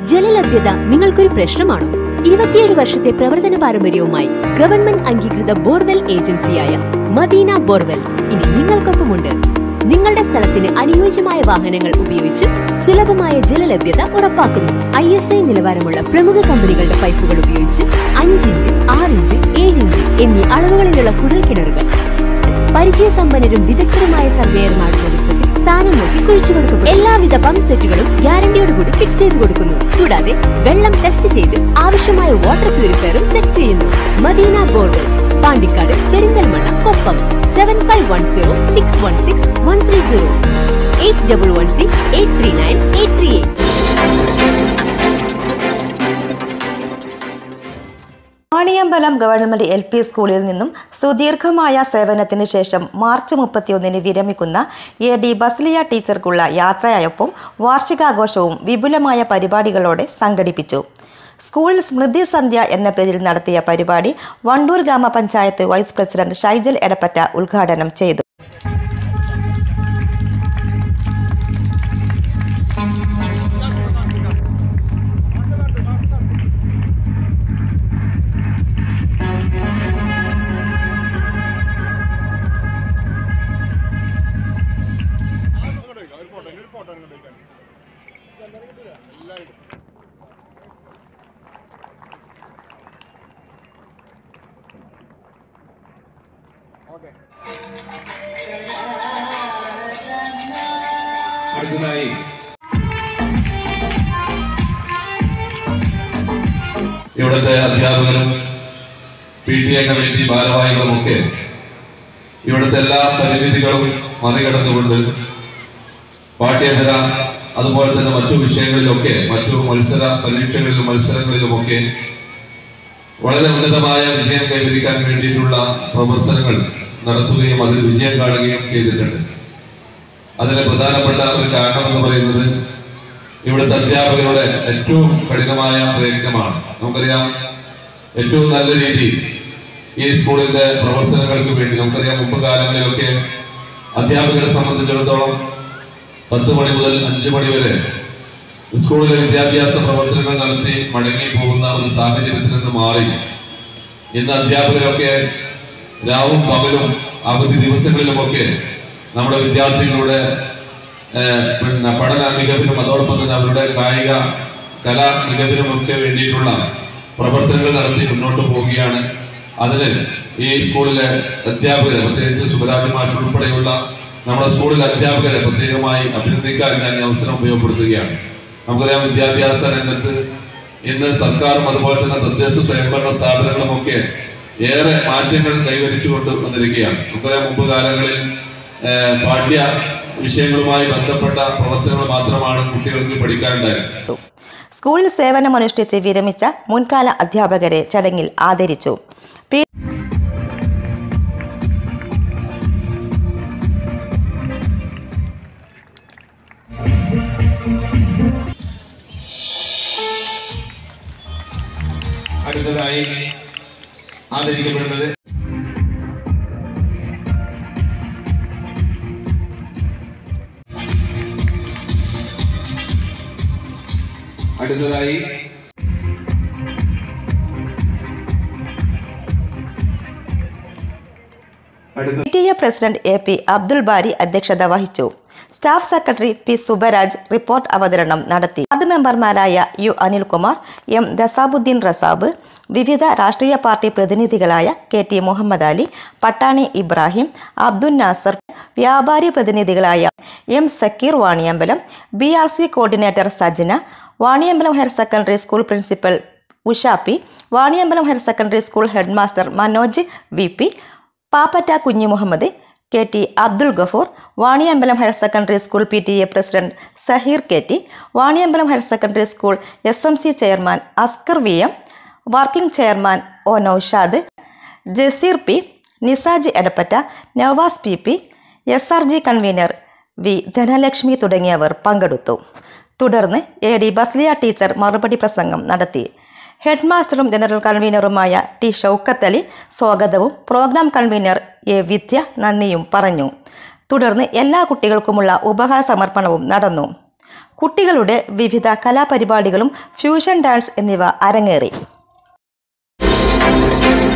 ജലലഭ്യത നിങ്ങൾക്കൊരു പ്രശ്നമാണോ ഇരുപത്തിയേഴ് വർഷത്തെ പ്രവർത്തന പാരമ്പര്യവുമായി ഗവൺമെന്റ് അംഗീകൃത ബോർവെൽ ഏജൻസിയായ മദീന ബോർവെൽസ് ഇനി നിങ്ങൾക്കൊപ്പമുണ്ട് നിങ്ങളുടെ സ്ഥലത്തിന് അനുയോജ്യമായ വാഹനങ്ങൾ ഉപയോഗിച്ച് സുലഭമായ ജലലഭ്യത ഉറപ്പാക്കുന്നു ഐ എസ് ഐ നിലവാരമുള്ള പ്രമുഖ കമ്പനികളുടെ പൈപ്പുകൾ ഉപയോഗിച്ച് അഞ്ചിഞ്ച് ആറിഞ്ച് ഏഴിഞ്ച് എന്നീ അളവുകളിലുള്ള കുഴൽ കിണറുകൾ പരിചയസമ്പന്നരും വിദഗ്ധരുമായ സർവേയർമാരുടെ നേതൃത്വത്തിൽ സ്ഥാനം നോക്കി കുഴിച്ചു കൊടുക്കും എല്ലാവിധ പമ്പ് സെറ്റുകളും ഗ്യാരണ്ടിയോടുകൂടി ഫിറ്റ് ചെയ്ത് കൊടുക്കുന്നു കൂടാതെ വെള്ളം ടെസ്റ്റ് ചെയ്ത് ആവശ്യമായ വാട്ടർ പ്യൂരിഫയറും സെറ്റ് ചെയ്യുന്നു Madina borders Pandikkad Perinthalmanna Koppam seven five one zero six one six one three zero eight double one three eight three nine eight three eight Vaniyambalam government L P സ്കൂളിൽ നിന്നും സുദീർഘമായ സേവനത്തിന് ശേഷം മാർച്ച് മുപ്പത്തിയൊന്നിന് വിരമിക്കുന്ന എ ഡി ബസ്ലിയ ടീച്ചർക്കുള്ള യാത്രയായൊപ്പം വാർഷികാഘോഷവും വിപുലമായ പരിപാടികളോടെ സംഘടിപ്പിച്ചു സ്കൂളിൽ സ്മൃതി സന്ധ്യ എന്ന പേരിൽ നടത്തിയ പരിപാടി വണ്ടൂർ ഗ്രാമപഞ്ചായത്ത് വൈസ് പ്രസിഡന്റ് ഷൈജൽ എടപ്പറ്റ ഉദ്ഘാടനം ചെയ്തു അടുത്തതായി ഇവിടുത്തെ അധ്യാപകരും പി ടി എ കമ്മിറ്റി ഭാരവാഹികളുമൊക്കെ ഇവിടുത്തെ എല്ലാ പരിമിതികളും മറികടന്നുകൊണ്ട് പാഠ്യേതര അതുപോലെ തന്നെ മറ്റു വിഷയങ്ങളിലൊക്കെ മറ്റു മത്സര പരീക്ഷകളിലും മത്സരങ്ങളിലുമൊക്കെ വളരെ ഉന്നതമായ വിജയം കൈവരിക്കാൻ വേണ്ടിയിട്ടുള്ള പ്രവർത്തനങ്ങൾ നടത്തുകയും അതിൽ വിജയം കാണുകയും ചെയ്തിട്ടുണ്ട് അതിന് പ്രധാനപ്പെട്ട ഒരു കാരണം എന്ന് പറയുന്നത് ഇവിടുത്തെ അധ്യാപകരുടെ ഏറ്റവും കഠിനമായ പ്രയത്നമാണ് നമുക്കറിയാം ഏറ്റവും നല്ല രീതിയിൽ ഈ സ്കൂളിന്റെ പ്രവർത്തനങ്ങൾക്ക് വേണ്ടി നമുക്കറിയാം മുമ്പ് കാലങ്ങളിലൊക്കെ അധ്യാപകരെ സംബന്ധിച്ചിടത്തോളം പത്ത് മണി മുതൽ അഞ്ചു മണി വരെ സ്കൂളിലെ വിദ്യാഭ്യാസ പ്രവർത്തനങ്ങൾ നടത്തി മടങ്ങി പോകുന്ന ഒരു സാഹചര്യത്തിൽ നിന്ന് മാറി ഇന്ന് അധ്യാപകരൊക്കെ രാവും പകലും അവധി ദിവസങ്ങളിലുമൊക്കെ നമ്മുടെ വിദ്യാർത്ഥികളുടെ ഏഹ്, പിന്നെ പഠന മികവിനും അതോടൊപ്പം തന്നെ അവരുടെ കായിക കലാ മികവിനും ഒക്കെ വേണ്ടിയിട്ടുള്ള പ്രവർത്തനങ്ങൾ നടത്തി മുന്നോട്ട് പോവുകയാണ് അതിന് ഈ സ്കൂളിലെ അധ്യാപകരെ പ്രത്യേകിച്ച് സുബരാജ് മാഷ് ഉൾപ്പെടെയുള്ള നമ്മുടെ സ്കൂളിലെ അധ്യാപകരെ പ്രത്യേകമായി അഭിനന്ദിക്കാൻ ഞാൻ ഈ അവസരം ഉപയോഗപ്പെടുത്തുകയാണ് നമുക്കറിയാം വിദ്യാഭ്യാസ രംഗത്ത് ഇന്ന് സർക്കാരും അതുപോലെ തന്നെ തദ്ദേശ സ്വയംഭരണ സ്ഥാപനങ്ങളും ഒക്കെ ഏറെ മാറ്റങ്ങൾ കൈവരിച്ചുകൊണ്ട് വന്നിരിക്കുകയാണ് നമുക്കറിയാം മുമ്പ് കാലങ്ങളിൽ ഏഹ്, പാഠ്യ വിഷയങ്ങളുമായി ബന്ധപ്പെട്ട പ്രവർത്തനങ്ങൾ മാത്രമാണ് കുട്ടികൾക്ക് പഠിക്കാനുണ്ടായിരുന്നത് സ്കൂളിൽ സേവനമനുഷ്ഠിച്ച് വിരമിച്ച മുൻകാല അധ്യാപകരെ ചടങ്ങിൽ ആദരിച്ചു പി അടുത്തതായി ആദരിക്കപ്പെടുന്നത് അടുത്തതായി അടുത്ത P T A president A P Abdul Bari അധ്യക്ഷത വഹിച്ചു staff secretary P Subaraj report അവതരണം നടത്തി വാർഡ് മെമ്പർമാരായ യു അനിൽകുമാർ എം ദസാബുദ്ദീൻ റസാബ് വിവിധ രാഷ്ട്രീയ പാർട്ടി പ്രതിനിധികളായ കെ ടി മുഹമ്മദ് അലി പട്ടാണി ഇബ്രാഹിം അബ്ദുൽ നാസർ വ്യാപാരി പ്രതിനിധികളായ M Sakkeer Vaniyambalam B R C coordinator Sajna Vaniyambalam higher secondary school principal Usha P Vaniyambalam higher secondary school head master Manoj V P Pappatta Kunhu Muhammad K T Abdul Gafoor Vaniyambalam higher secondary school P T A president Saheer K T Vaniyambalam higher secondary school S M C chairman Askar V M working chairman O Noushad Jaseer P Nisaj Edappatta Navas P P S R G convener V Dhanalakshmi തുടങ്ങിയവർ പങ്കെടുത്തു തുടർന്ന് A D ബസ്ലിയ teacher മറുപടി പ്രസംഗം നടത്തി head മാസ്റ്ററും general കൺവീനറുമായ T Shoukath Ali സ്വാഗതവും program convener A വിദ്യ നന്ദിയും പറഞ്ഞു തുടർന്ന് എല്ലാ കുട്ടികൾക്കുമുള്ള ഉപഹാര സമർപ്പണവും നടന്നു കുട്ടികളുടെ വിവിധ കലാപരിപാടികളും ഫ്യൂഷൻ ഡാൻസ് എന്നിവ അരങ്ങേറി